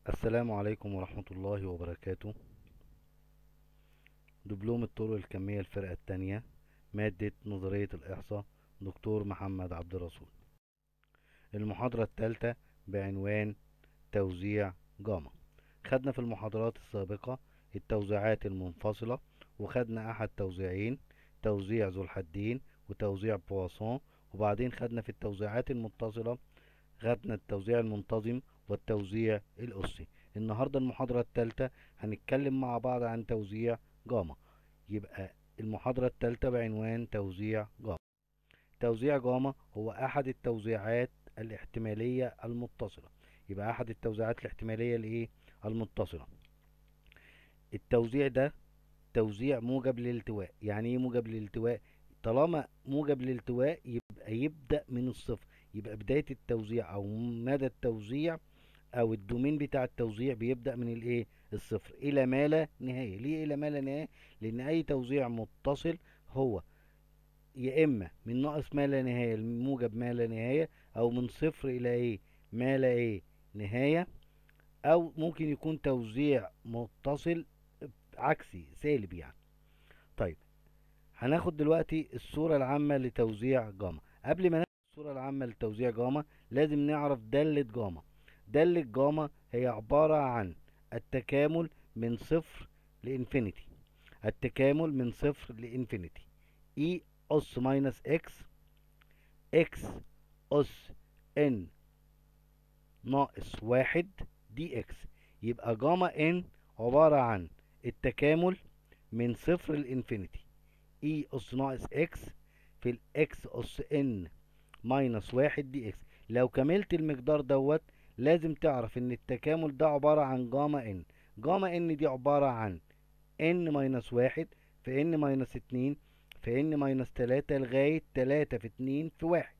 السلام عليكم ورحمة الله وبركاته دبلوم الطرق الكمية الفرقة التانية مادة نظرية الإحصاء دكتور محمد عبد الرسول المحاضرة التالتة بعنوان توزيع جاما خدنا في المحاضرات السابقة التوزيعات المنفصلة وخدنا أحد توزيعين توزيع ذو الحدين وتوزيع بواسون وبعدين خدنا في التوزيعات المتصلة خدنا التوزيع المنتظم والتوزيع الأسي النهاردة المحاضرة الثالثة هنتكلم مع بعض عن توزيع جاما يبقى المحاضرة الثالثة بعنوان توزيع جاما توزيع جاما هو أحد التوزيعات الاحتمالية المتصلة يبقى أحد التوزيعات الاحتمالية الإيه المتصلة التوزيع ده توزيع موجب للالتواء يعني ايه موجب للالتواء طالما موجب للالتواء يبقى يبدأ من الصفر يبقى بداية التوزيع او مدى التوزيع او الدومين بتاع التوزيع بيبدأ من الايه الصفر الى ما لا نهاية ليه الى ما لا نهاية لان اي توزيع متصل هو يا اما من ناقص ما لا نهاية لموجب ما لا نهاية او من صفر الى ايه ما لا ايه نهاية او ممكن يكون توزيع متصل عكسي سالب يعني طيب هناخد دلوقتي الصورة العامة لتوزيع جاما قبل ما ناخد الصورة العامة لتوزيع جاما لازم نعرف دالة جاما دالة جاما هي عبارة عن التكامل من صفر لإنفينيتي التكامل من صفر لإنفينيتي اي أس ماينس اكس اكس أس ان ناقص واحد دي اكس يبقى جاما ان عبارة عن التكامل من صفر لإنفينيتي اي أس ناقص اكس في الاكس أس ان ماينس واحد دي اكس لو كملت المقدار دوت لازم تعرف ان التكامل ده عبارة عن جاما ان جاما ان دي عبارة عن ان ماينس واحد في ان ماينس اتنين في ان ماينس تلاتة لغاية تلاتة في اتنين في واحد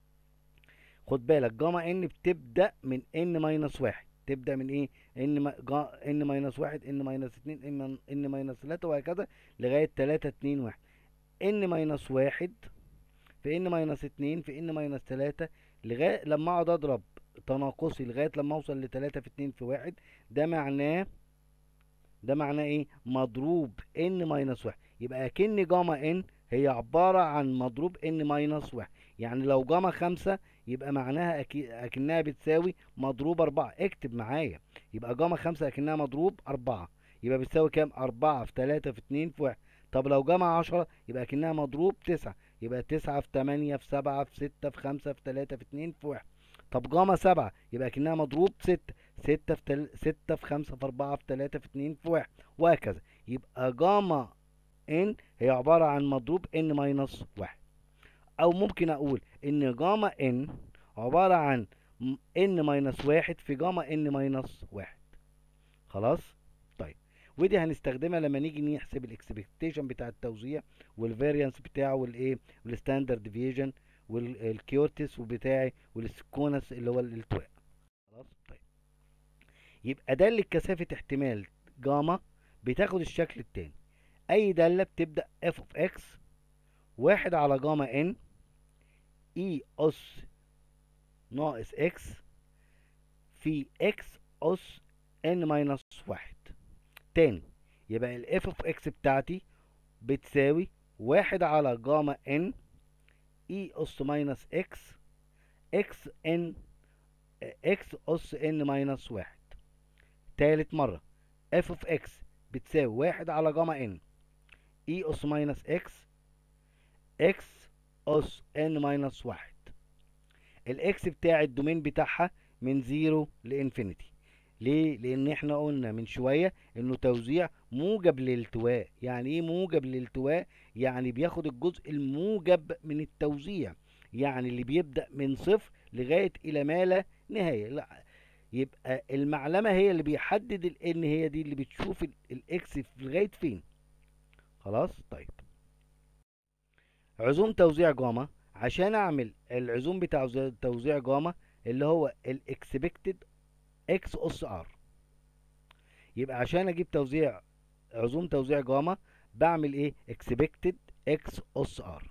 خد بالك جاما ان بتبدأ من ان ماينس واحد تبدأ من ايه ان ما جا ان ماينس واحد ان ماينس اتنين ان ان ماينس تلاتة وهكذا لغاية تلاتة اتنين واحد ان ماينس واحد في ان ماينس اتنين في ان ماينس تلاتة لغاية لما اقعد اضرب تناقصي لغاية لما اوصل لتلاتة في اتنين في واحد ده معناه ده معناه ايه مضروب ان ماينس واحد يبقى اكن جاما ان هي عبارة عن مضروب ان ماينس واحد يعني لو جاما خمسة يبقى معناها أكي... اكنها بتساوي مضروب اربعة اكتب معايا يبقى جاما خمسة اكنها مضروب اربعة يبقى بتساوي كام اربعة في تلاتة في اتنين في واحد طب لو جاما عشرة يبقى اكنها مضروب تسعة يبقى تسعة في تمانية في سبعة في ستة في خمسة في تلاتة في اتنين في واحد طب جاما سبعة يبقى اكنها مضروب ستة ستة في تل... ستة في خمسة في أربعة في تلاتة في اتنين في واحد وهكذا يبقى جاما ان هي عبارة عن مضروب ان ماينس واحد او ممكن اقول ان جاما ان عبارة عن ان ماينس واحد في جاما ان ماينس واحد خلاص طيب ودي هنستخدمها لما نيجي نحسب الاكسبكتيشن بتاع التوزيع والفاريانس بتاعه والايه والستاندرد ديفيجن والكيورتس وبتاعي والسكونس اللي هو الالتواء خلاص طيب يبقى دالة كثافة احتمال جاما بتاخد الشكل التاني اي دالة بتبدأ اف اوف اكس واحد على جاما ان اي اس ناقص اكس في اكس اس ان ماينس واحد تاني يبقى الاف اوف اكس بتاعتي بتساوي واحد على جاما ان اي اس ماينس اكس اكس ان اكس اس ان ماينس واحد تالت مرة اف اوف اكس بتساوي واحد على جاما ان اي اس ماينس اكس اكس اس ان ماينس واحد الاكس بتاع الدومين بتاعها من زيرو لانفينيتي ليه لان احنا قلنا من شوية انه توزيع موجب للالتواء يعني ايه موجب للالتواء يعني بياخد الجزء الموجب من التوزيع يعني اللي بيبدأ من صفر لغاية الى ما لا نهاية لا يبقى المعلمة هي اللي بيحدد الان هي دي اللي بتشوف الاكس لغاية فين خلاص طيب عزوم توزيع جاما عشان اعمل العزوم بتاع توزيع جاما اللي هو الاكسبكتد اكس اس ار يبقى عشان اجيب توزيع عزوم توزيع جاما بعمل ايه expected x اس ار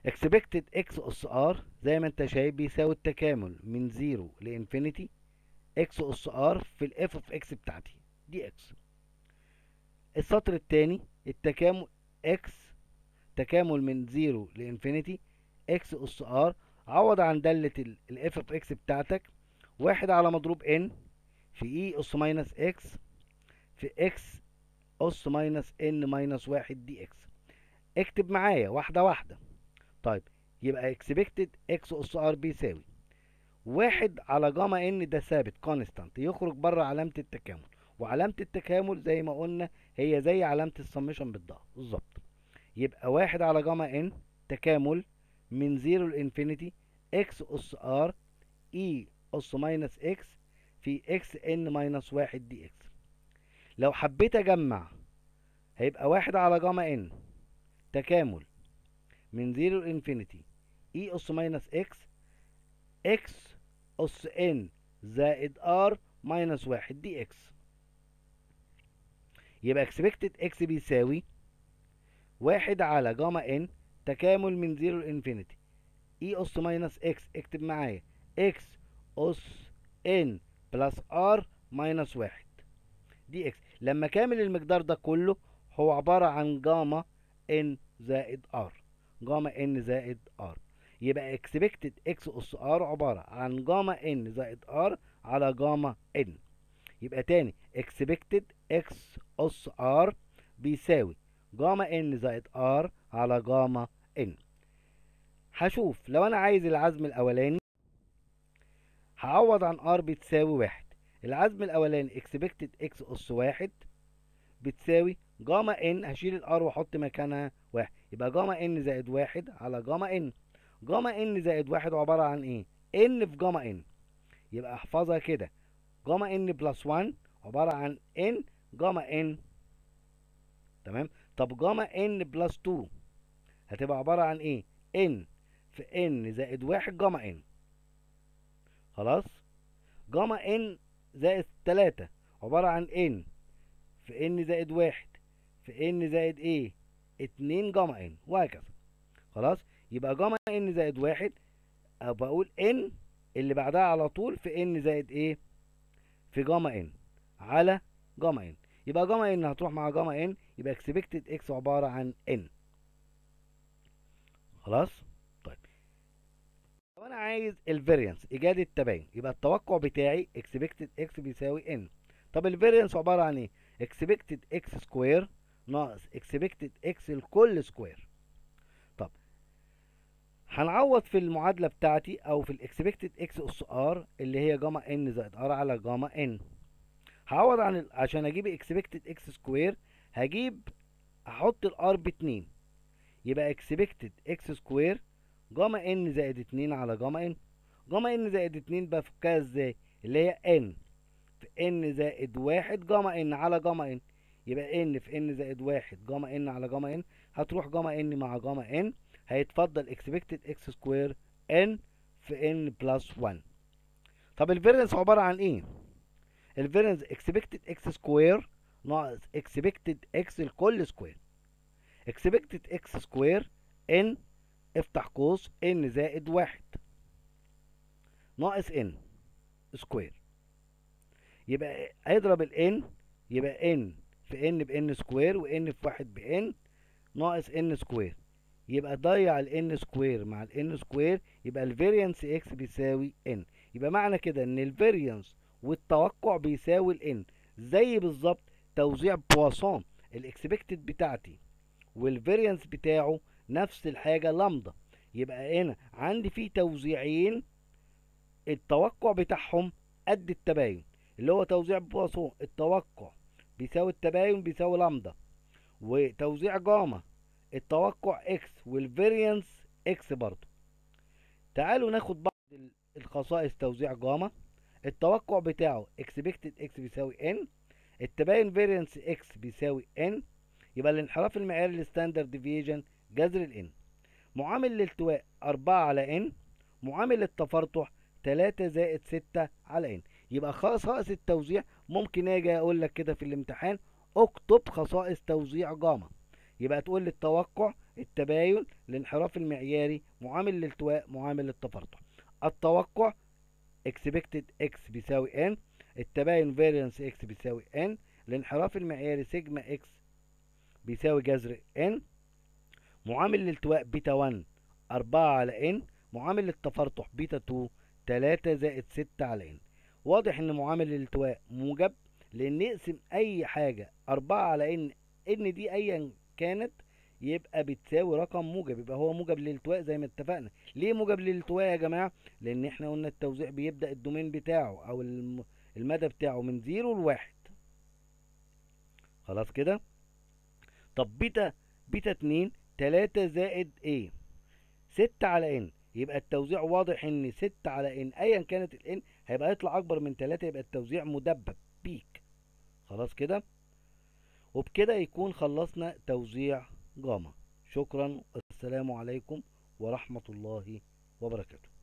expected x اس ار زي ما انت شايف بيساوي التكامل من زيرو لانفينيتي اكس اس ار في الاف اوف اكس بتاعتي دي اكس السطر الثاني التكامل اكس تكامل من زيرو لانفينيتي اكس اس ار عوض عن دالة الاف اوف اكس بتاعتك واحد على مضروب ان في اي اس ماينس اكس في اكس اس ماينس ان ماينس واحد دي اكس اكتب معايا واحدة واحدة طيب يبقى اكسبكتد اكس اس ار بيساوي واحد على جاما ان ده ثابت كونستانت يخرج بره علامة التكامل وعلامة التكامل زي ما قلنا هي زي علامة السمشن بالظبط يبقى واحد على جاما ان تكامل من زيرو لانفينيتي اكس اس ار اي اس ماينس اكس في اكس ان ماينس واحد دي اكس لو حبيت اجمع هيبقى واحد على جاما ان تكامل من زيرو لانفينيتي اي اس ماينس اكس اكس اس ان زائد ار ماينس واحد دي اكس يبقى اكسبكتد اكس بيساوي واحد على جاما ان تكامل من زيرو لانفينيتي اي اس ماينس اكس اكتب معايا اكس اس ان بلس ار ماينس واحد دي اكس لما كامل المقدار ده كله هو عبارة عن جاما ان زائد ار جاما ان زائد ار يبقى اكسبكتد اكس اس ار عبارة عن جاما ان زائد ار على جاما ان يبقى تاني اكسبكتد اكس اس ار بيساوي جاما ان زائد ار على جاما ان هشوف لو انا عايز العزم الاولاني هعوض عن ار بتساوي واحد العزم الاولاني اكسبكتد اكس اس واحد بتساوي جاما ان هشيل الار واحط مكانها واحد يبقى جاما ان زائد واحد على جاما ان جاما ان زائد واحد عبارة عن ايه ان في جاما ان يبقى احفظها كده جاما ان بلس 1 عبارة عن ان جاما ان تمام طب جاما ان بلس 2 هتبقى عبارة عن ايه ان في ان زائد واحد جاما ان خلاص جاما ان زائد تلاتة عبارة عن ان في ان زائد واحد في ان زائد ايه اتنين جاما ان وهكذا خلاص يبقى جاما ان زائد واحد او بقول ان اللي بعدها على طول في ان زائد ايه في جاما ان على جاما ان يبقى جاما ان هتروح مع جاما ان يبقى اكسبكتد اكس عبارة عن ان خلاص طيب لو انا عايز الفاريانس ايجاد التباين يبقى التوقع بتاعي اكسبكتد اكس بيساوي ان طب الفاريانس عبارة عن ايه اكسبكتد اكس سكوير ناقص اكسبكتد اكس الكل سكوير طب هنعوض في المعادلة بتاعتي او في الاكسبكتد اكس اس ار اللي هي جاما ان زائد ار على جاما ان هعوض عن ال... عشان اجيب اكسبكتد اكس سكوير هجيب هحط الار باتنين يبقى اكسبكتد اكس سكوير جاما ان زائد اتنين على جاما ان جاما ان زائد اتنين بفكها ازاي اللي هي ان في ان زائد واحد جاما ان على جاما ان يبقى ان في ان زائد واحد جاما ان على جاما ان هتروح جاما ان مع جاما ان هيتفضل اكسبكتد اكس سكوير ان في ان بلس 1 طب الفيرنس عبارة عن ايه الفيرنس اكسبكتد اكس سكوير ناقص اكسبكتد اكس الكل سكوير اكسبكتد اكس سكوير ان افتح قوس ان زائد واحد ناقص ان سكوير يبقى هيضرب الان يبقى ان في ان بان سكوير وان في واحد بان ناقص ان سكوير يبقى ضيع الان سكوير مع الان سكوير يبقى الفاريانس اكس بيساوي ان يبقى معنى كده ان الفاريانس والتوقع بيساوي الان زي بالظبط توزيع بواسون الاكسبكتد بتاعتي والفاريانس بتاعه نفس الحاجة لامدا يبقى هنا عندي فيه توزيعين التوقع بتاعهم قد التباين اللي هو توزيع بواسون التوقع بيساوي التباين بيساوي لامدا وتوزيع جاما التوقع اكس والفاريانس اكس برضو تعالوا ناخد بعض الخصائص توزيع جاما التوقع بتاعه expected اكس بيساوي ان التباين فاريانس اكس بيساوي ان يبقى الانحراف المعياري الستاندرد ديفيجن جذر الان معامل الالتواء 4 على ان معامل التفرطح 3 زائد 6 على ان يبقى خصائص التوزيع ممكن اجي اقول لك كده في الامتحان اكتب خصائص توزيع جاما يبقى تقول لي التوقع التباين الانحراف المعياري معامل الالتواء معامل التفرطح التوقع expected x بيساوي n التباين فاريانس اكس بيساوي ان الانحراف المعياري سيجما اكس بيساوي جذر ان معامل الالتواء بيتا 1 4 على ان معامل التفرطح بيتا 2 3 زائد 6 على ان واضح ان معامل الالتواء موجب لان نقسم اي حاجة 4 على ان ان دي ايا كانت يبقى بتساوي رقم موجب يبقى هو موجب للالتواء زي ما اتفقنا ليه موجب للالتواء يا جماعة لان احنا قلنا التوزيع بيبدأ الدومين بتاعه او الم- المدى بتاعه من زيرو لواحد خلاص كده طب بيتا بيتا اتنين تلاتة زائد ايه ستة على ان يبقى التوزيع واضح ان ستة على ان ايا كانت الان هيبقى يطلع اكبر من تلاتة يبقى التوزيع مدبب بيك خلاص كده وبكده يكون خلصنا توزيع جاما شكرا السلام عليكم ورحمة الله وبركاته